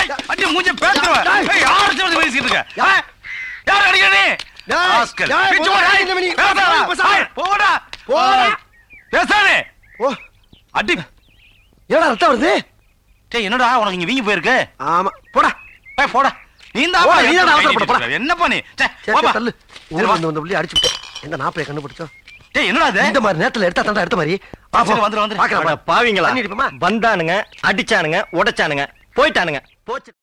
அடி மூஞ்ச பேத்துருவேன் டேய். ஏய் யார் சொல்றது பேசிட்டு இருக்க யா. ஆ? யார் அடிக்கிற நீ டேய். ராஸ்கல். டேய், பிச்சு போடா, போடா, ஏய். இந்த மணி. பேசாத. பேசாத. ஏய், போடா போடா. பேசாதே ஓ அடி ஏடா ரத்தம் வருது டேய் என்னடா உனக்கு இங்க வீங்கி போயிருக்கு ஆமா போடா ஏய் போடா நீ தான் போடா, நீ தான் அவசரப்பட, போடா. என்னப்பா நீ டேய், சரி, போப்பா. சரி, தள்ளு சரி, ஊர்ல வா. வந்து வந்த புள்ளி அடிச்சு விட்டேன் எங்க நாப்பைய கண்டுபிடிச்சோம் டேய் என்னடா இது இந்த மாதிரி நேரத்துல எடுத்தா தாண்டா எடுத்த மாதிரி வா, சரி, போ. வந்துரு, வந்துரு. பார்க்கலாம், அட வா. பாவிங்களா தண்ணி அடிப்போமா? வந்தானுங்க அடிச்சானுங்க உடைச்சானுங்க போயிட்டானுங்க போச்சு